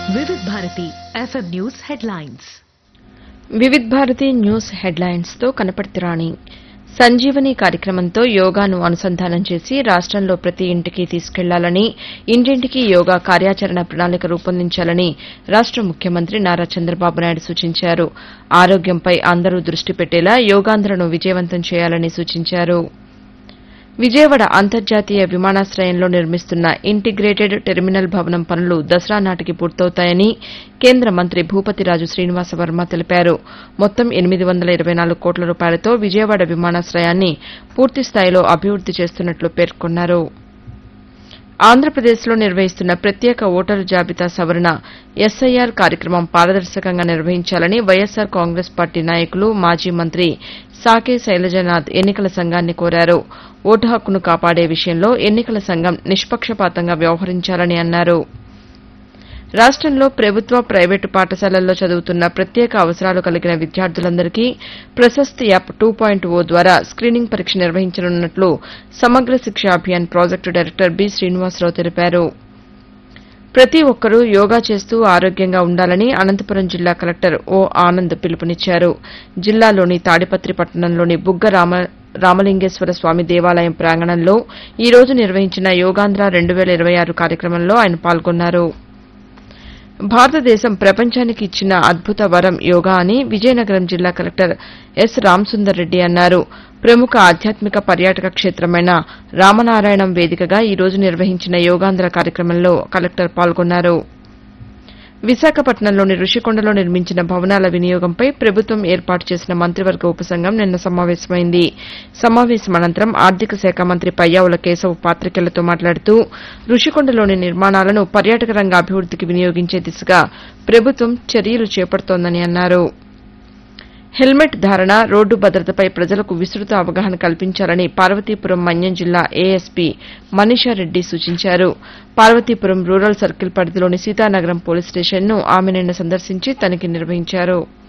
వివిధ Bharati FM news headlines Vividh Bharati news headlines తో కనపర్తి రాణి సంజీవని కార్యక్రమంతో యోగాను అనుసంధానం చేసి రాష్టంలో ప్రతి ఇంటికి తీసుకెళ్లాలని ఇంటింటికి యోగా కార్యాచరణ ప్రణాళిక రూపొందించాలని రాష్ట ముఖ్యమంత్రి నారా చంద్రబాబు నాయుడు సూచించారు ఆరోగ్యంపై అందరూ దృష్టి పెట్టేలా యోగాంధ్రను విజయవంతం చేయాలని సూచించారు విజయవాడ అంతర్జాతీయ విమానాశ్రయంలో నిర్మిస్తున్న ఇంటిగ్రేటెడ్ టెర్మినల్ భవనం పనులు దసరా నాటికి పూర్తవుతాయని కేంద్ర మంత్రి భూపతిరాజు శ్రీనివాసవర్మ తెలిపారు మొత్తం ఎనిమిది వందల ఇరవై నాలుగు కోట్ల రూపాయలతో విజయవాడ విమానాశ్రయాన్ని పూర్తిస్థాయిలో అభివృద్ది చేస్తున్నట్లు పేర్కొన్నారు ఆంధ్రప్రదేశ్లో నిర్వహిస్తున్న ప్రత్యేక ఓటరు జాబితా సవరణ ఎస్ఐఆర్ కార్యక్రమం పారదర్శకంగా నిర్వహించాలని వైఎస్సార్ కాంగ్రెస్ పార్టీ నాయకులు మాజీ మంత్రి సాకే శైలజనాథ్ ఎన్నికల సంఘాన్ని కోరారు ఓటు హక్కును కాపాడే విషయంలో ఎన్నికల సంఘం నిష్పక్షపాతంగా వ్యవహరించాలని అన్నారు రాష్టంలో ప్రభుత్వ ప్రైవేటు పాఠశాలల్లో చదువుతున్న ప్రత్యేక అవసరాలు కలిగిన విద్యార్థులందరికీ Prashasti app two point o ద్వారా స్క్రీనింగ్ పరీక్ష నిర్వహించనున్నట్లు Samagra Shiksha Abhiyan project director B Srinivasa Rao తెలిపారు ప్రతి ఒక్కరూ యోగా చేస్తూ ఆరోగ్యంగా ఉండాలని అనంతపురం జిల్లా కలెక్టర్ ఓ ఆనంద్ పిలుపునిచ్చారు జిల్లాలోని తాడిపత్రి పట్టణంలోని బుగ్గ రామ రామలింగేశ్వర స్వామి దేవాలయం ప్రాంగణంలో ఈ రోజు నిర్వహించిన యోగాంధ్ర రెండు వేల ఇరవై ఆరు కార్యక్రమంలో ఆయన పాల్గొన్నారు భారతదేశం ప్రపంచానికి ఇచ్చిన అద్భుత వరం యోగా అని విజయనగరం జిల్లా కలెక్టర్ ఎస్ రామసుందర్ రెడ్డి అన్నారు ప్రముఖ ఆధ్యాత్మిక పర్యాటక క్షేత్రమైన రామనారాయణం వేదికగా ఈ రోజు నిర్వహించిన యోగాంధ్ర కార్యక్రమంలో కలెక్టర్ పాల్గొన్నారు విశాఖపట్నంలోని రుషికొండలో నిర్మించిన భవనాల వినియోగంపై ప్రభుత్వం ఏర్పాటు చేసిన మంత్రివర్గ ఉపసంఘం నిన్న సమావేశమైంది సమావేశం అనంతరం ఆర్థిక శాఖ మంత్రి పయ్యావుల కేశవ్ పాతికేయులతో మాట్లాడుతూ రుషికొండలోని నిర్మాణాలను పర్యాటక రంగ అభివృద్దికి వినియోగించే దిశగా ప్రభుత్వం చర్యలు చేపడుతోందని అన్నారు హెల్మెట్ ధారణ రోడ్డు భద్రతపై ప్రజలకు విస్తృత అవగాహన కల్పించాలని పార్వతీపురం మన్యం జిల్లా ఏఎస్పీ మనీషారెడ్డి సూచించారు పార్వతీపురం రూరల్ సర్కిల్ పరిధిలోని సీతానగరం పోలీస్ స్టేషన్ను ఆమె నిన్న సందర్శించి తనిఖీ నిర్వహించారు